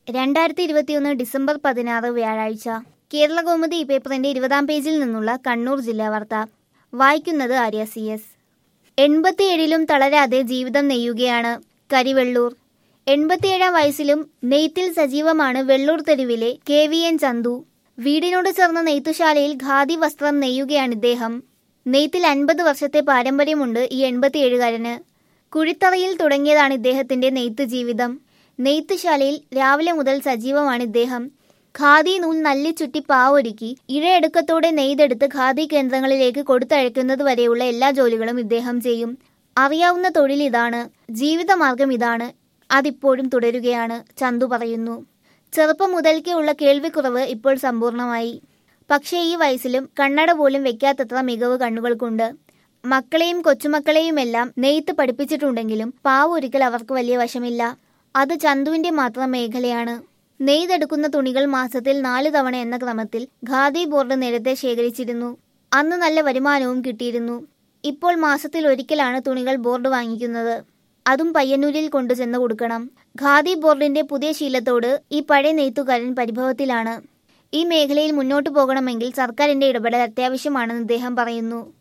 രണ്ടായിരത്തി ഇരുപത്തിയൊന്ന് ഡിസംബർ പതിനാറ് വ്യാഴാഴ്ച കേരള കൗമുദി ഈ പേപ്പറിന്റെ ഇരുപതാം പേജിൽ നിന്നുള്ള കണ്ണൂർ ജില്ലാ വാർത്ത വായിക്കുന്നത് ആര്യ സി എസ് എൺപത്തിയേഴിലും തളരാതെ ജീവിതം നെയ്യുകയാണ് കരിവെള്ളൂർ എൺപത്തിയേഴാം വയസ്സിലും നെയ്ത്തിൽ സജീവമാണ് വെള്ളൂർ തെരുവിലെ കെ വി എൻ ചന്തു വീടിനോട് ചേർന്ന നെയ്ത്തുശാലയിൽ ഖാദി വസ്ത്രം നെയ്യുകയാണ് ഇദ്ദേഹം നെയ്ത്തിൽ അൻപത് വർഷത്തെ പാരമ്പര്യമുണ്ട് ഈ എൺപത്തിയേഴുകാരന് കുഴിത്തറയിൽ തുടങ്ങിയതാണ് ഇദ്ദേഹത്തിന്റെ നെയ്ത്ത് ജീവിതം നെയ്ത്തുശാലയിൽ രാവിലെ മുതൽ സജീവമാണ് ഇദ്ദേഹം ഖാദി നൂൽ നല്ലി ചുറ്റി പാവൊരുക്കി ഇഴയെടുക്കത്തോടെ നെയ്തെടുത്ത് ഖാദി കേന്ദ്രങ്ങളിലേക്ക് കൊടുത്തയക്കുന്നത് വരെയുള്ള എല്ലാ ജോലികളും ഇദ്ദേഹം ചെയ്യും അറിയാവുന്ന തൊഴിൽ ഇതാണ് ജീവിതമാർഗം ഇതാണ് അതിപ്പോഴും തുടരുകയാണ് ചന്തു പറയുന്നു ചെറുപ്പം മുതൽക്കേ ഉള്ള കേൾവിക്കുറവ് ഇപ്പോൾ സമ്പൂർണമായി പക്ഷേ ഈ വയസ്സിലും കണ്ണട പോലും വെക്കാത്തത്ര മികവ് കണ്ണുകൾക്കുണ്ട് മക്കളെയും കൊച്ചുമക്കളെയുമെല്ലാം നെയ്ത്ത് പഠിപ്പിച്ചിട്ടുണ്ടെങ്കിലും പാവൊരിക്കൽ അവർക്ക് വലിയ വശമില്ല അത് ചന്തുവിന്റെ മാത്രം മേഖലയാണ് നെയ്തെടുക്കുന്ന തുണികൾ മാസത്തിൽ നാല് തവണ എന്ന ക്രമത്തിൽ ഖാദി ബോർഡ് നേരത്തെ ശേഖരിച്ചിരുന്നു അന്ന് നല്ല വരുമാനവും കിട്ടിയിരുന്നു ഇപ്പോൾ മാസത്തിൽ ഒരിക്കലാണ് തുണികൾ ബോർഡ് വാങ്ങിക്കുന്നത് അതും പയ്യന്നൂരിൽ കൊണ്ടുചെന്ന് കൊടുക്കണം ഖാദി ബോർഡിന്റെ പുതിയ ശീലത്തോട് ഈ പഴയ നെയ്ത്തുകാരൻ പരിഭവത്തിലാണ് ഈ മേഖലയിൽ മുന്നോട്ടു പോകണമെങ്കിൽ സർക്കാരിന്റെ ഇടപെടൽ അത്യാവശ്യമാണെന്ന് അദ്ദേഹം പറയുന്നു